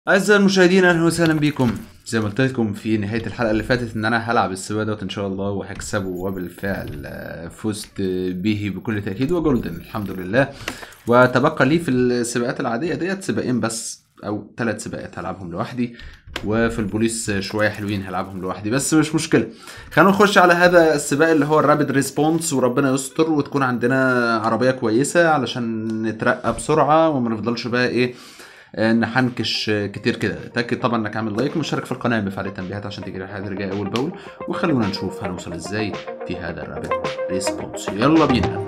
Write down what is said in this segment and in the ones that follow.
أعزائي المشاهدين أهلا وسهلا بكم زي ما قلت لكم في نهاية الحلقة اللي فاتت إن أنا هلعب السباق دوت إن شاء الله وهكسبه وبالفعل آه، فزت به بكل تأكيد وجولدن الحمد لله وتبقى لي في السباقات العادية ديت سباقين بس أو ثلاث سباقات هلعبهم لوحدي وفي البوليس شوية حلوين هلعبهم لوحدي بس مش مشكلة خلينا نخش على هذا السباق اللي هو الرابid ريسبونس وربنا يستر وتكون عندنا عربية كويسة علشان نترقى بسرعة وما نفضلش بقى إيه آه، نحنكش آه، كتير كده تاكد طبعا انك عامل لايك ومشترك في القناه بفعل التنبيهات عشان تجي الحلقات اللي جايه اول باول وخلونا نشوف هنوصل ازاي في هذا الرابط ريسبونس يلا بينا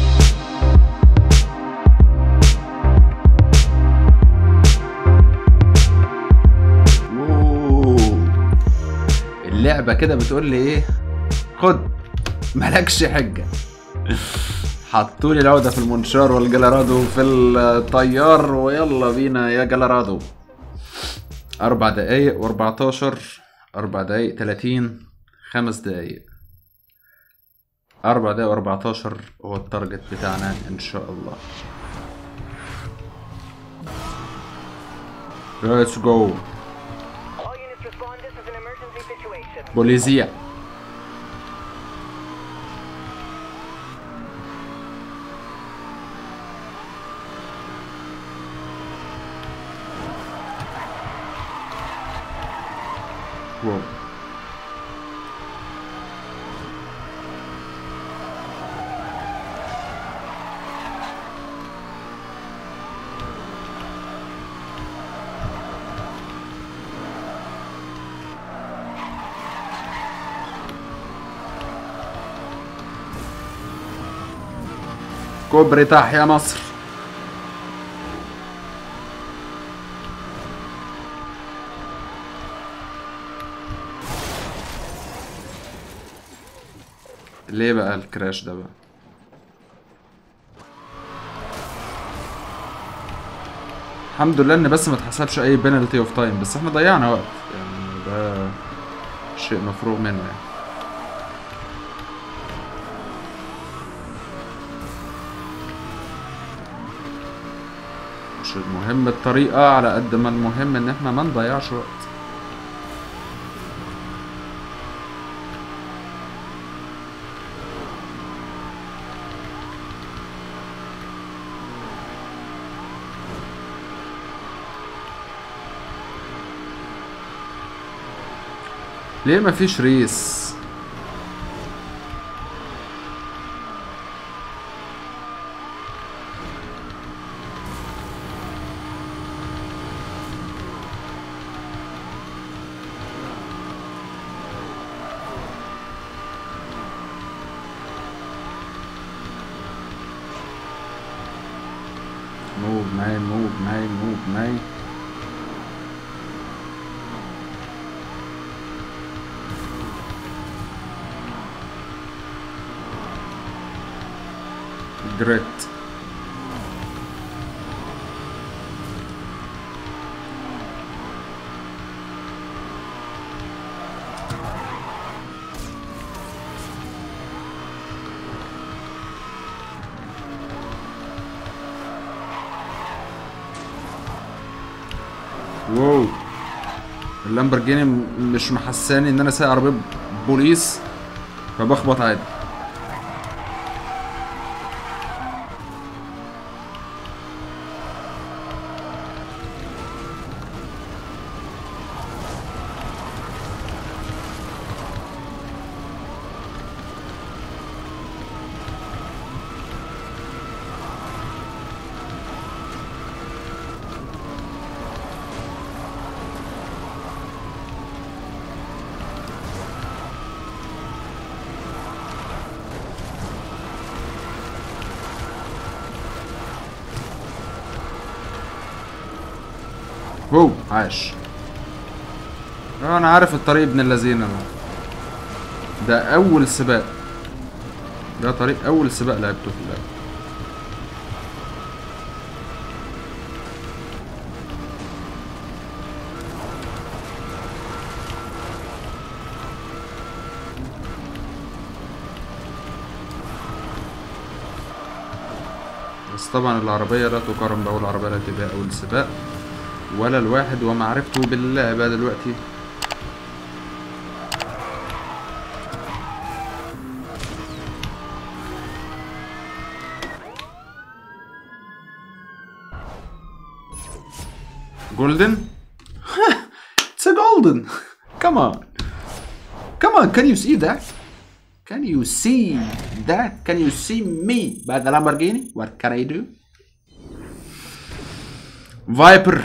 أوه. اللعبه كده بتقول لي ايه خد مالكش حجه حطوا لي العودة في المنشار والجلرادو في الطيار ويلا بينا يا جلرادو أربع دقايق وأربعتاشر أربع دقايق تلاتين خمس دقايق أربع دقايق وأربعتاشر هو التارجت بتاعنا إن شاء الله Let's go All units respond. This is an emergency situation. بوليزيا واو كوبري تحيا مصر ليه بقى الكراش ده بقى الحمد لله ان بس ما اتحسبش اي بينالتي اوف تايم بس احنا ضيعنا وقت يعني ده شيء مفروغ منه يعني مش المهم الطريقة على قد ما المهم ان احنا ما نضيعش وقت ليه مفيش ريس موف مان موف مان موف مان جريت واو اللامبرجيني م- مش محساني ان انا سايق عربيه بوليس فبخبط عادي واو عاش انا عارف الطريق ابن اللذينه ده ده اول سباق ده طريق اول سباق لعبته في اللعبه بس طبعا العربية لا تقارن بأول عربية التي بها أول سباق ولا الواحد ومعرفته باللعبة دلوقتي Golden? it's a golden! Come on! Come on, can you see that? Can you see that? Can you see me by the Lamborghini? What can I do? فايبر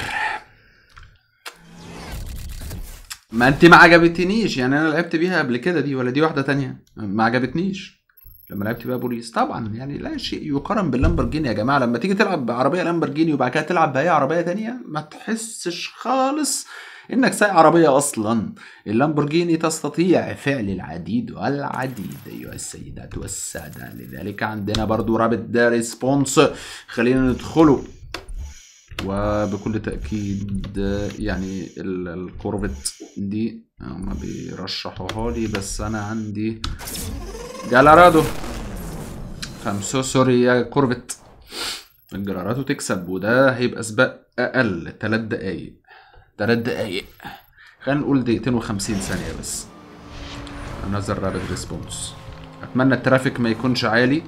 ما انت ما عجبتنيش يعني انا لعبت بيها قبل كده دي ولا دي واحده تانية ما عجبتنيش لما لعبت بيها بوليس طبعا يعني لا شيء يقارن باللامبرجيني يا جماعه لما تيجي تلعب بعربيه لامبرجيني وبعد كده تلعب باي عربيه تانية ما تحسش خالص انك سايق عربيه اصلا اللامبورجيني تستطيع فعل العديد والعديد ايها السيدات والساده لذلك عندنا برضو رابط دا ريسبونس خلينا ندخله وبكل تأكيد يعني ال- الكورفت دي هما بيرشحوها لي بس أنا عندي جالارادو فام سو سوري يا كورفت الجلاراتو تكسب وده هيبقى سباق أقل تلات دقايق تلات دقايق خلينا نقول دقيقتين وخمسين ثانية بس انذر رابد ريسبونس أتمنى الترافيك ما يكونش عالي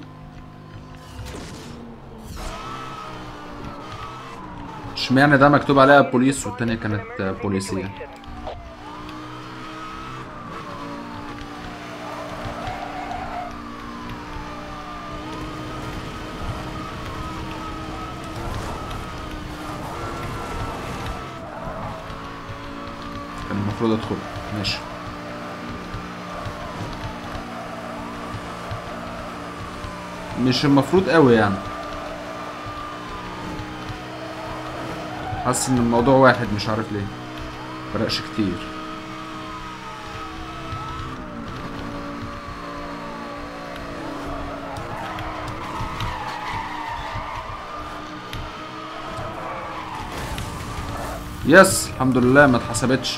اشمعنى ده مكتوب عليها بوليس والتانية كانت بوليسية كان المفروض ادخل ماشي مش المفروض قوي يعني حاسس ان الموضوع واحد مش عارف ليه فرقش كتير يس الحمد لله ما اتحسبتش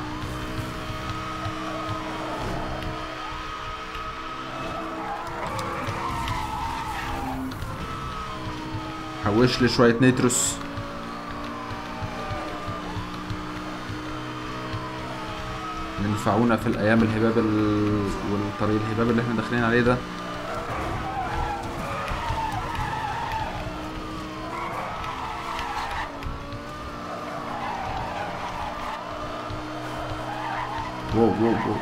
حوش لي شويه نيتروس ينفعونا في الايام الهباب ال... والطريق الهباب اللي احنا داخلين عليه ده واو واو واو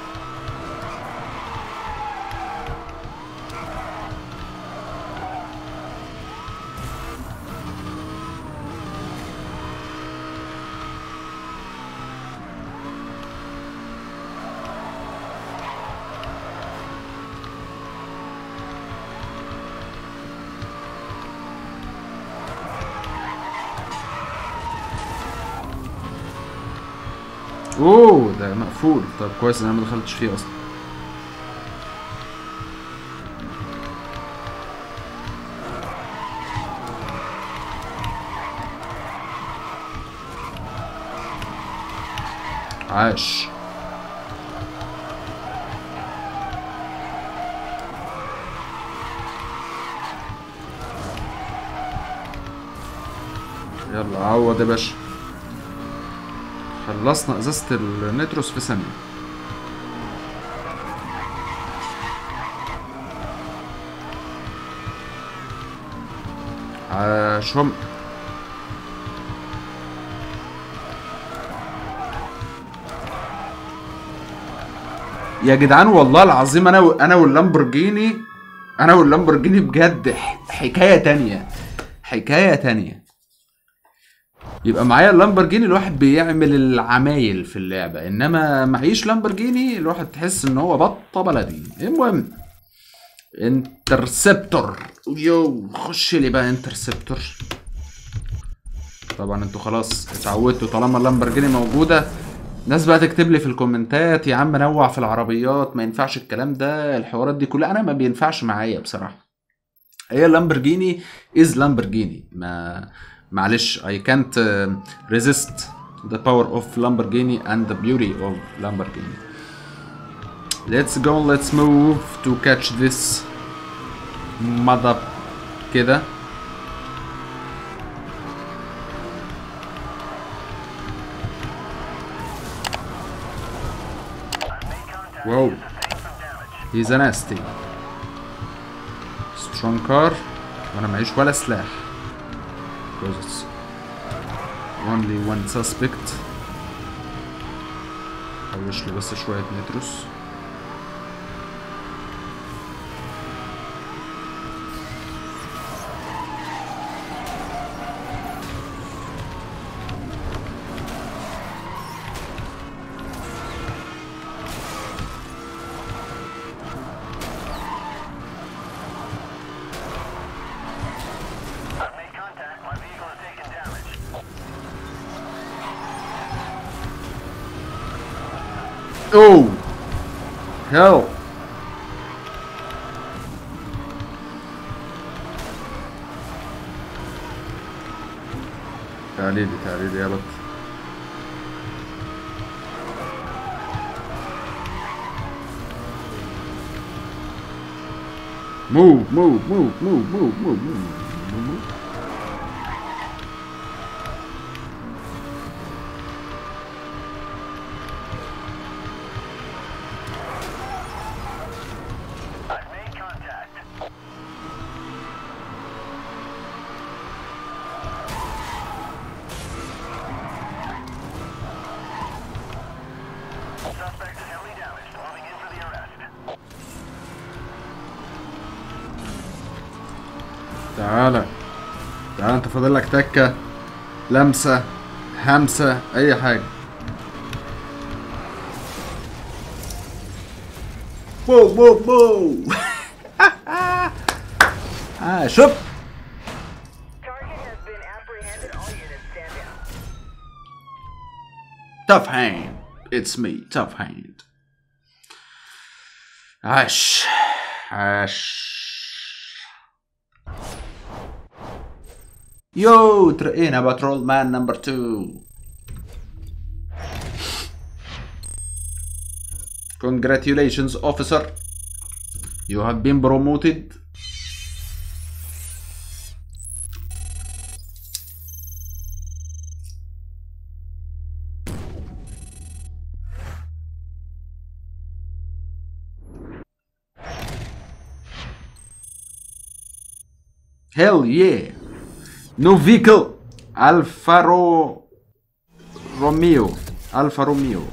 اوه ده مقفول طب كويس ان انا ما دخلتش فيه اصلا عاش يلا عوض يا باشا خلصنا ازازة النيتروس في ثانية عاشهم يا جدعان والله العظيم انا و... انا واللامبورجيني انا واللامبورجيني بجد ح- حكاية تانية حكاية تانية يبقى معايا اللامبرجيني الواحد بيعمل العمايل في اللعبة انما معيش لامبرجيني الواحد تحس ان هو بطة بلدي المهم انترسبتور يو خش لي بقى انترسبتور طبعا انتوا خلاص اتعودتوا طالما اللامبرجيني موجودة ناس بقى تكتب لي في الكومنتات يا عم نوع في العربيات ما ينفعش الكلام ده الحوارات دي كلها انا ما بينفعش معايا بصراحة هي اللامبرجيني از لامبرجيني ما معلش I can't uh, resist the power of Lamborghini and the beauty of Lamborghini let's go let's move to catch this mother كده واو هيز ناستي سترونج كار وانا معيش ولا سلاح because it's only one suspect حوش لي بس شوية نتروس I've made contact. My vehicle has taken damage. Oh! Hell! تعالي لي تعالي لي يا بط Move, move, move, move, move, move, move, move, move. I've made contact. Suspect is heavily damaged. Moving in for the arrest. تعالى تعالى انت فاضل لك تكة لمسة همسة أي حاجة واو واو واو آه شوف Target has been apprehended. All units stand down. tough hand it's me tough hand عاش عاش يو ترقينا باترول مان نمبر 2 Congratulations officer You have been promoted Hell yeah! No vehicle! Alfa Ro... Romeo. Alfa Romeo.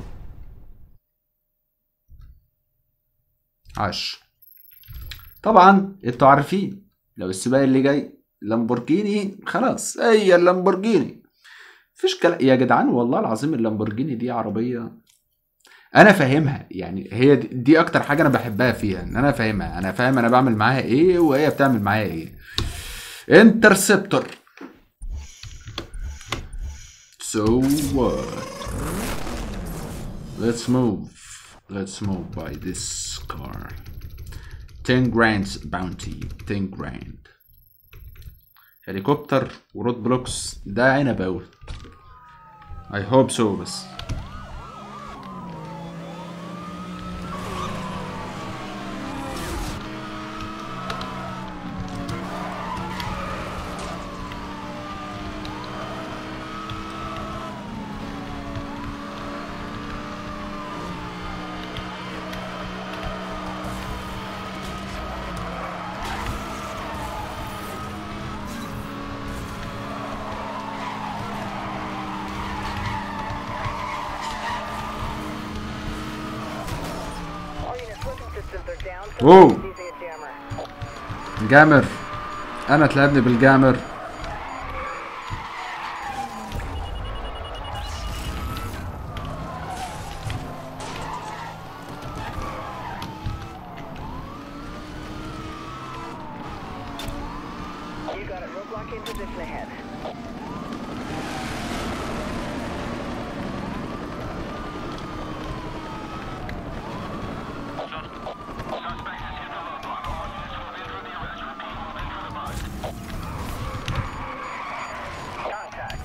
عاش طبعا انتوا عارفين لو السباق اللي جاي لامبورجيني خلاص هي اللامبورجيني مفيش كلام يا جدعان والله العظيم اللامبورجيني دي عربيه انا فاهمها يعني هي دي, دي اكتر حاجه انا بحبها فيها ان انا فاهمها انا فاهم انا بعمل معاها ايه وهي بتعمل معايا ايه انترسبتور So what? Let's move. Let's move by this car. 10 grand's bounty. 10 grand. هليكوبتر ورود بلوكس ده عنب أوي. I hope so بس. All units weapon systems are down. Whoa. Using a jammer. جامر. أنا تلعبني بالجامر. You got it. Roadblock in position ahead. Contact.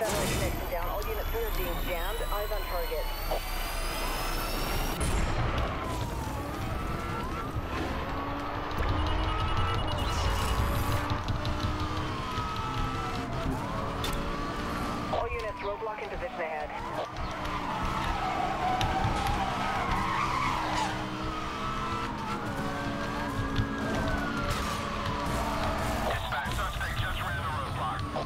satellite connection down. All units, we are being jammed. Eyes on target. All units, roadblock in position ahead. Dispatch suspect just ran a roadblock.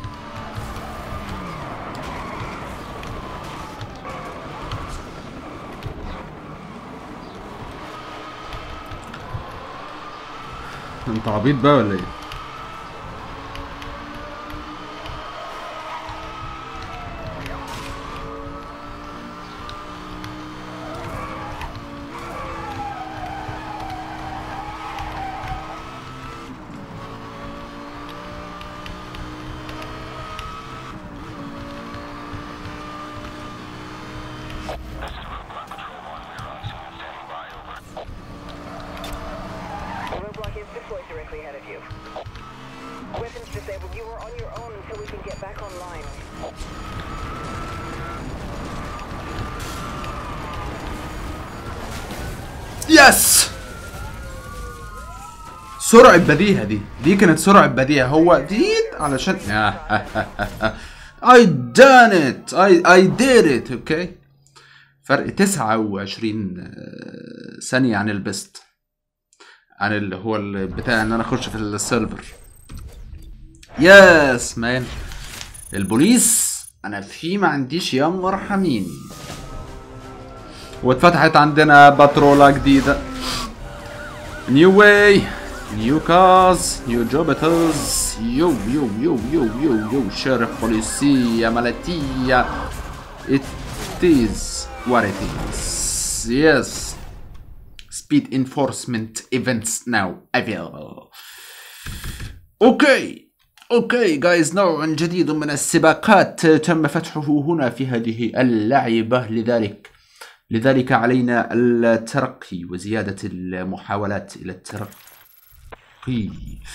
انت عبيط بقى ولا ايه؟ The roadblock is deployed directly ahead of you. Weapons disabled. You are on your own until we can get back online. يس سرعة بديهة دي دي كانت سرعة بديهة هو ديت علشان I done it I, I did it اوكي فرق 29 آه، ثانية عن البست عن اللي هو بتاع ان انا اخش في السيرفر يس مان البوليس انا في ما عنديش يا مرحميني واتفتحت عندنا باترولا جديدة نيو واي نيو كاز نيو جوبيترز يو يو يو يو يو يو شرف بوليسية ملكية It is what it is Yes Speed enforcement events now available اوكي اوكي جايز نوع جديد من السباقات تم فتحه هنا في هذه اللعبة لذلك لذلك علينا الترقي وزيادة المحاولات إلى الترقي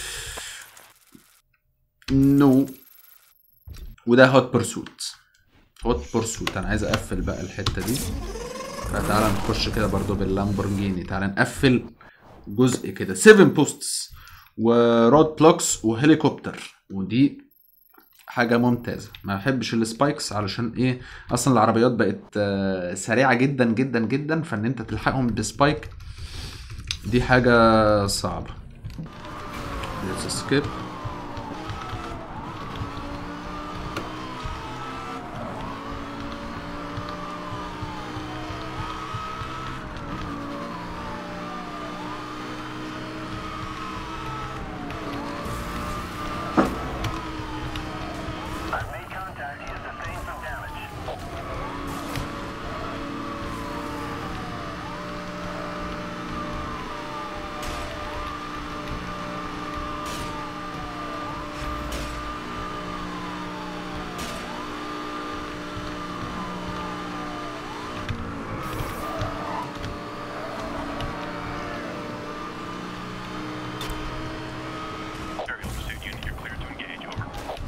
نو وده هوت برسوت هوت برسوت أنا عايز أقفل بقى الحتة دي فتعالى نخش كده برضو باللامبورجيني تعالى نقفل جزء كده 7 بوستس ورود بلوكس وهليكوبتر ودي حاجة ممتازة ما بحبش السبايكس علشان ايه اصلا العربيات بقت آه، سريعة جدا جدا جدا فان انت تلحقهم بسبايك دي حاجة صعبة let's skip I've made contact. He has sustained some damage. Aerial pursuit unit, you're cleared to engage. Over.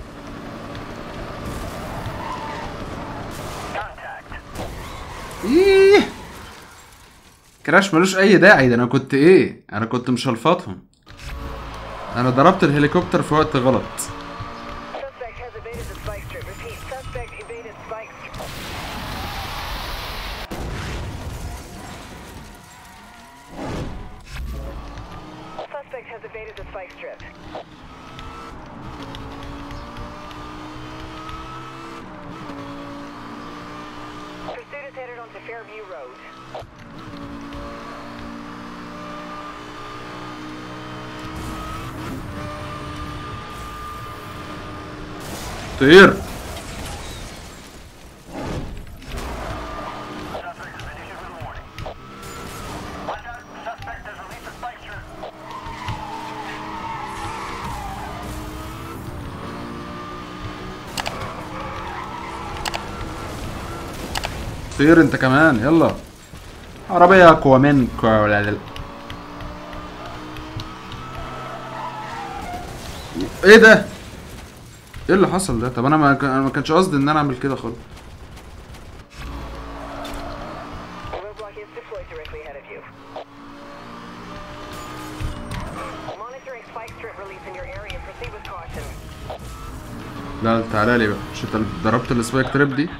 Contact. ايه كراش ملوش اي داعي ده انا كنت ايه انا كنت مشلفطهم انا ضربت الهليكوبتر في وقت غلط Suspect has evaded the spike strip. Repeat, suspect evaded spike strip. Suspect has evaded the spike strip. Pursuit is headed onto Fairview Road. طير Suspect has been issued with a warning. Watch out. Suspect has released a spike strip. طير انت كمان يلا عربية اقوى منك ولا لا ايه ده ايه اللي حصل ده طب انا ما كان- أنا ما كانش قصدي ان انا اعمل كده خالص The roadblock is deployed directly ahead of you. Monitoring spike strip release in your area. Proceed with caution. لا تعالى لي بقى مش انت اللي ضربت السبايك تريب دي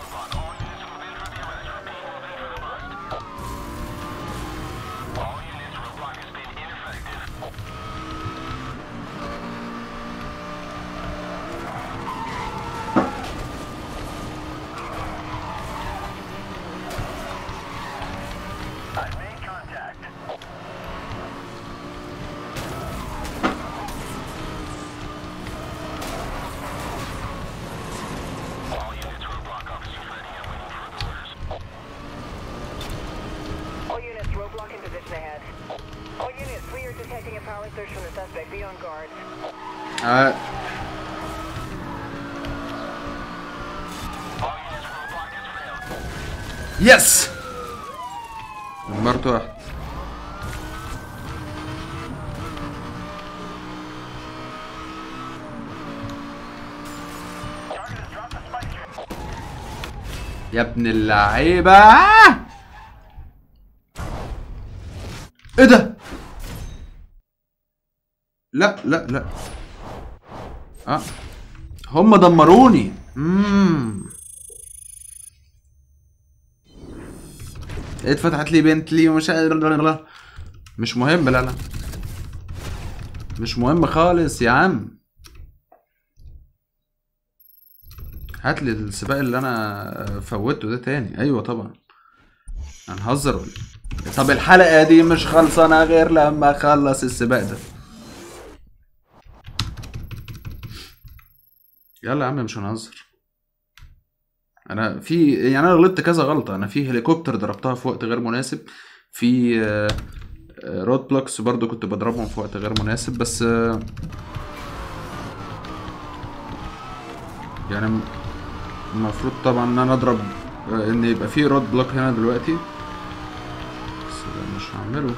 I've made contact. All units, roadblock officers ready and waiting for orders. All units, roadblock in position ahead. All units, we are detecting a power surge from the suspect. Be on guard. آه. All units, roadblock has failed. يس دمرت واحد Target has dropped the spike strip. يا ابن اللعيبة ايه ده لا لا لا اه هم دمروني امم اتفتحت لي بنت لي ومش مش مهم لا لا مش مهم خالص يا عم هات لي السباق اللي انا فوتته ده تاني ايوه طبعا هنهزر ولا إيه؟ طب الحلقه دي مش خلصانه غير لما اخلص السباق ده يلا يا عم مش هنهزر انا في يعني انا غلطت كذا غلطه انا في هليكوبتر ضربتها في وقت غير مناسب في آه، آه، رود بلوكس برضو كنت بضربهم في وقت غير مناسب بس آه، يعني المفروض طبعا ان انا اضرب آه، ان يبقى في رود بلوك هنا دلوقتي بس ده مش هعمله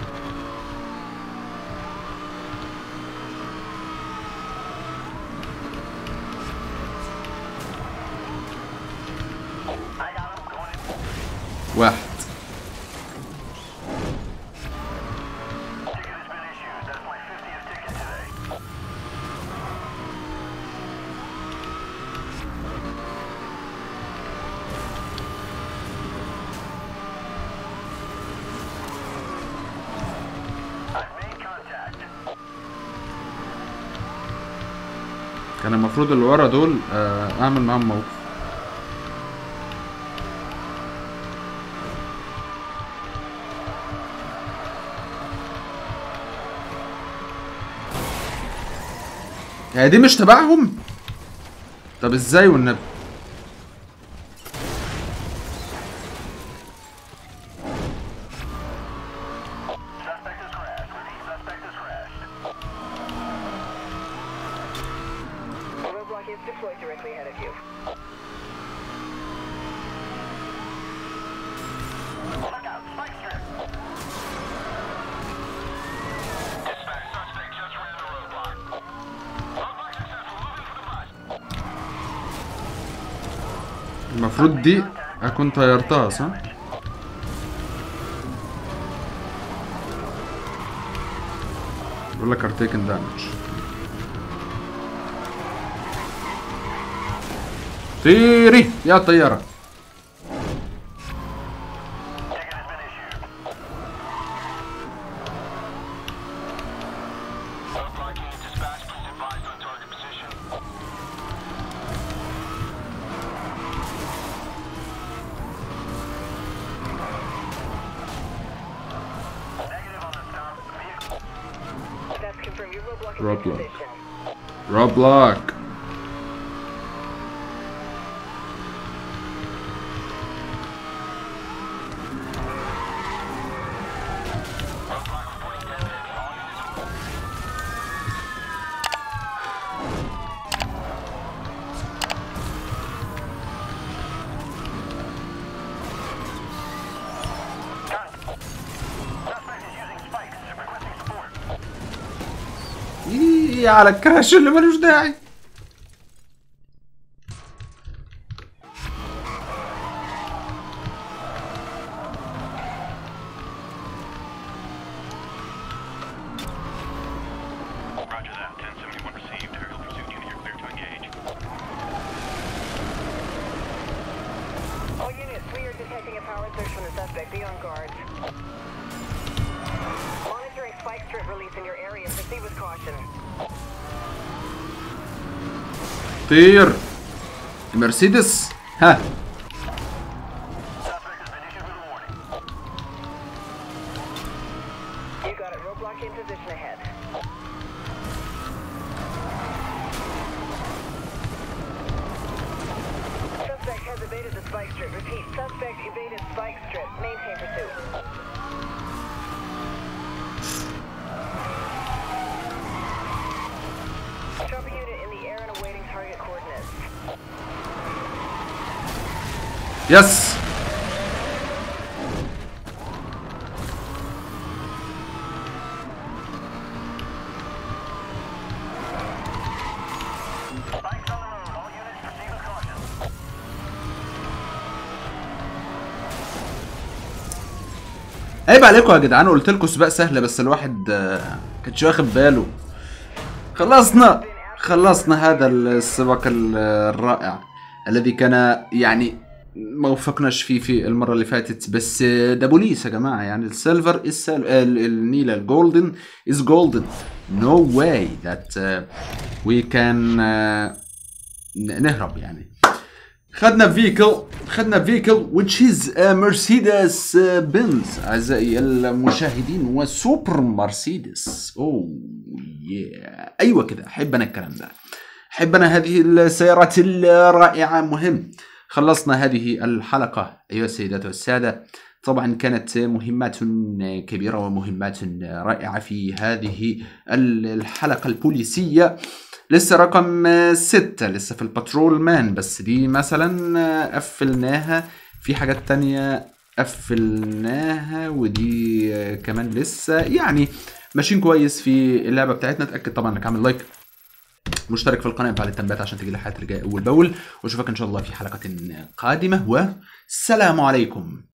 I got him going in. واحد Ticket has been issued. That's my 50th ticket today. I've made contact. كان المفروض اللي ورا دول آه، اعمل معاهم موقف يعني دي مش تبعهم طب ازاي والنبي Suspect has crashed. Repeat, suspect has crashed. The roadblock is deployed directly ahead of you. Look out, spike strip. Dispatch, suspect just ran the roadblock. Roadblock successful. Moving for the bus. المفروض دي اكون طيرتها صح بقول لك are taken damage طيري يا طيارة Ticket has been issued. Roadblock unit dispatch. Please advise on target position. Negative on the stop. Vehicle. That's confirmed. Your roadblock is Roadblock. in position. Roblox Roadblock reporting 1050. All units Suspect is using spikes. Requesting support. إيه على الكراش اللي ملوش داعي Be on guard. Monitoring spike strip release in your area. Proceed with caution. طير مرسيدس ها Suspect has been issued with a warning. You got it. Roadblock in position ahead. Suspect has evaded the spike strip. Repeat, suspect evaded spike strip. Maintain pursuit. Chopper unit in the air and awaiting target coordinates. يس Spikes on the road. All units proceed with caution. عيب عليكم يا جدعان قلت لكم سباق سهله بس الواحد آه، كانش واخد باله خلصنا خلصنا هذا السباق ال- الرائع الذي كان يعني ما وفقناش فيه في المره اللي فاتت بس آه، ده بوليس يا جماعه يعني السيلفر السل... ال- النيله الجولدن از جولدن نو واي ذات وي كان نهرب يعني خدنا فيكل خدنا فيكل which is a مرسيدس بنز اعزائي المشاهدين وسوبر مرسيدس اوه يا ايوه كده احب انا الكلام ده احب انا هذه السيارات الرائعه مهم خلصنا هذه الحلقه ايها السيدات والساده طبعا كانت مهمات كبيره ومهمات رائعه في هذه الحلقه البوليسيه لسه رقم ستة لسه في الباترول مان بس دي مثلا قفلناها في حاجات تانية قفلناها ودي كمان لسه يعني ماشيين كويس في اللعبة بتاعتنا اتأكد طبعا انك عامل لايك مشترك في القناة وفعل التنبيهات عشان تجي الحلقات اللي جايه اول باول واشوفك ان شاء الله في حلقة قادمة والسلام عليكم